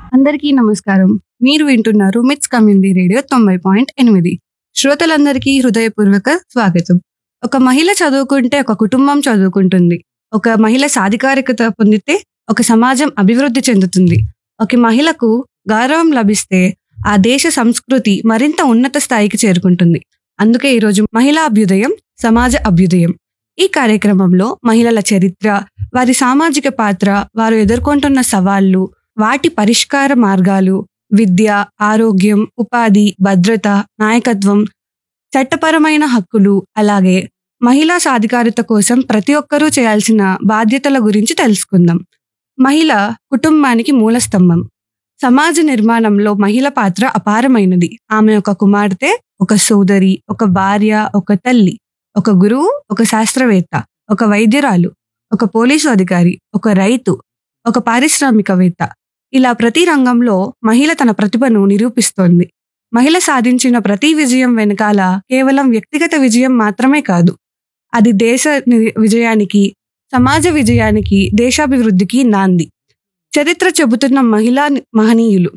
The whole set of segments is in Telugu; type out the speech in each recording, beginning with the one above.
అందరికీ నమస్కారం మీరు వింటున్నారు మిట్స్ కమ్యూనిటీ రేడియో తొంభై పాయింట్ ఎనిమిది శ్రోతలందరికీ హృదయపూర్వక స్వాగతం ఒక మహిళ చదువుకుంటే ఒక కుటుంబం చదువుకుంటుంది ఒక మహిళ సాధికారికత పొందితే ఒక సమాజం అభివృద్ధి చెందుతుంది ఒక మహిళకు గౌరవం లభిస్తే ఆ దేశ సంస్కృతి మరింత ఉన్నత స్థాయికి చేరుకుంటుంది అందుకే ఈరోజు మహిళా అభ్యుదయం సమాజ అభ్యుదయం ఈ కార్యక్రమంలో మహిళల చరిత్ర వారి సామాజిక పాత్ర వారు ఎదుర్కొంటున్న సవాళ్లు వాటి పరిష్కార మార్గాలు విద్య ఆరోగ్యం ఉపాధి భద్రత నాయకత్వం చట్టపరమైన హక్కులు అలాగే మహిళా సాధికారత కోసం ప్రతి ఒక్కరూ చేయాల్సిన బాధ్యతల గురించి తెలుసుకుందాం మహిళ కుటుంబానికి మూలస్తంభం సమాజ నిర్మాణంలో మహిళ పాత్ర అపారమైనది ఆమె ఒక కుమార్తె ఒక సోదరి ఒక భార్య ఒక తల్లి ఒక గురువు ఒక శాస్త్రవేత్త ఒక వైద్యురాలు ఒక పోలీసు అధికారి ఒక రైతు ఒక పారిశ్రామికవేత్త ఇలా ప్రతి రంగంలో మహిళ తన ప్రతిభను నిరూపిస్తోంది మహిళ సాధించిన ప్రతి విజయం వెనకాల కేవలం వ్యక్తిగత విజయం మాత్రమే కాదు అది దేశ ని- విజయానికి సమాజ విజయానికి దేశాభివృద్ధికి నాంది చరిత్ర చెబుతున్న మహిళా మహనీయులు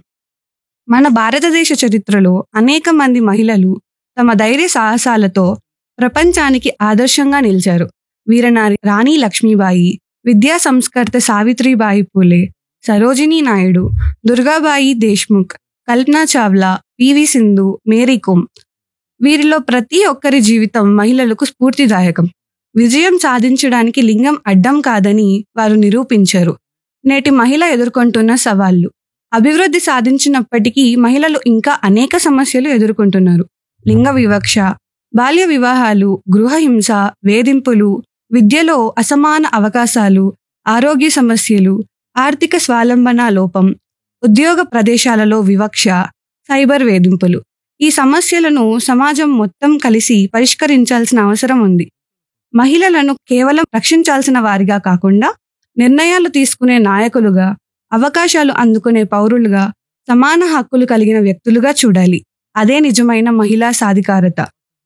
మన భారతదేశ చరిత్రలో అనేక మంది మహిళలు తమ ధైర్య సాహసాలతో ప్రపంచానికి ఆదర్శంగా నిలిచారు వీరనారి రాణి లక్ష్మీబాయి విద్యా సంస్కర్త సావిత్రిబాయి పూలే సరోజినీ నాయుడు దుర్గాబాయి దేశ్ముఖ్ కల్పనా చావ్లా పివి సింధు మేరీ కోమ్ వీరిలో ప్రతి ఒక్కరి జీవితం మహిళలకు స్ఫూర్తిదాయకం విజయం సాధించడానికి లింగం అడ్డం కాదని వారు నిరూపించారు నేటి మహిళ ఎదుర్కొంటున్న సవాళ్లు అభివృద్ధి సాధించినప్పటికీ మహిళలు ఇంకా అనేక సమస్యలు ఎదుర్కొంటున్నారు లింగ వివక్ష బాల్య వివాహాలు గృహహింస వేధింపులు విద్యలో అసమాన అవకాశాలు ఆరోగ్య సమస్యలు ఆర్థిక స్వాలంబన లోపం ఉద్యోగ ప్రదేశాలలో వివక్ష సైబర్ వేధింపులు ఈ సమస్యలను సమాజం మొత్తం కలిసి పరిష్కరించాల్సిన అవసరం ఉంది మహిళలను కేవలం రక్షించాల్సిన వారిగా కాకుండా నిర్ణయాలు తీసుకునే నాయకులుగా అవకాశాలు అందుకునే పౌరులుగా సమాన హక్కులు కలిగిన వ్యక్తులుగా చూడాలి అదే నిజమైన మహిళా సాధికారత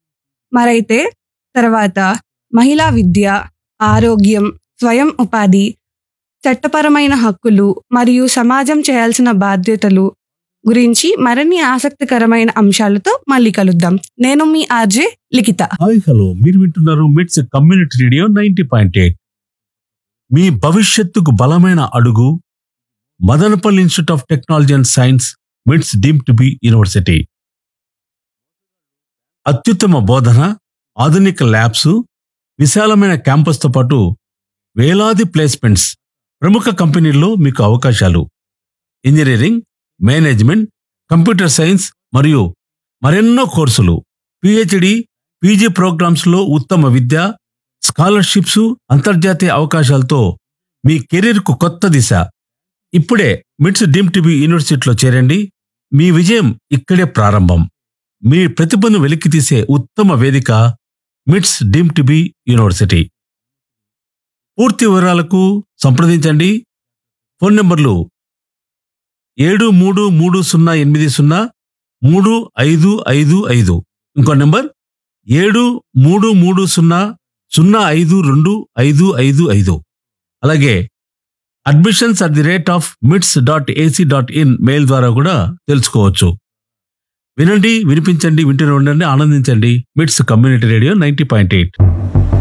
మరైతే తర్వాత మహిళా విద్య ఆరోగ్యం స్వయం ఉపాధి చట్టపరమైన హక్కులు మరియు సమాజం చేయాల్సిన బాధ్యతలు గురించి మరిన్ని ఆసక్తికరమైన అంశాలతో మళ్ళీ కలుద్దాం నేను మీ ఆర్జే లిఖిత హాయ్ హలో మీరు వింటున్నారు MITS community radio ninety point eight మీ భవిష్యత్తుకు బలమైన అడుగు Madanapalle institute of technology and science MITS deemed to be university అత్యుత్తమ బోధన ఆధునిక ల్యాబ్స్ విశాలమైన క్యాంపస్తో పాటు వేలాది ప్లేస్మెంట్స్ ప్రముఖ కంపెనీల్లో మీకు అవకాశాలు ఇంజనీరింగ్ మేనేజ్మెంట్ కంప్యూటర్ సైన్స్ మరియు మరెన్నో కోర్సులు పిహెచ్డి పీజీ ప్రోగ్రామ్స్ లో ఉత్తమ విద్య స్కాలర్షిప్స్ అంతర్జాతీయ అవకాశాలతో మీ కెరీర్ కు కొత్త దిశ ఇప్పుడే మిట్స్ డీమ్ టీవీ యూనివర్సిటీలో చేరండి మీ విజయం ఇక్కడే ప్రారంభం మీ ప్రతిభను వెలికితీసే ఉత్తమ వేదిక మిట్స్ డీమ్ టీవీ యూనివర్సిటీ పూర్తి వివరాలకు సంప్రదించండి ఫోన్ నంబర్లు ఏడు మూడు మూడు సున్నా ఎనిమిది సున్నా మూడు ఐదు ఐదు ఐదు ఇంకో నెంబర్ ఏడు మూడు మూడు సున్నా సున్నా ఐదు రెండు ఐదు ఐదు ఐదు అలాగే admissions at the rate of MITS dot AC dot in mail ద్వారా కూడా తెలుసుకోవచ్చు వినండి వినిపించండి వింటూనే ఉండండి ఆనందించండి MITS community radio ninety point eight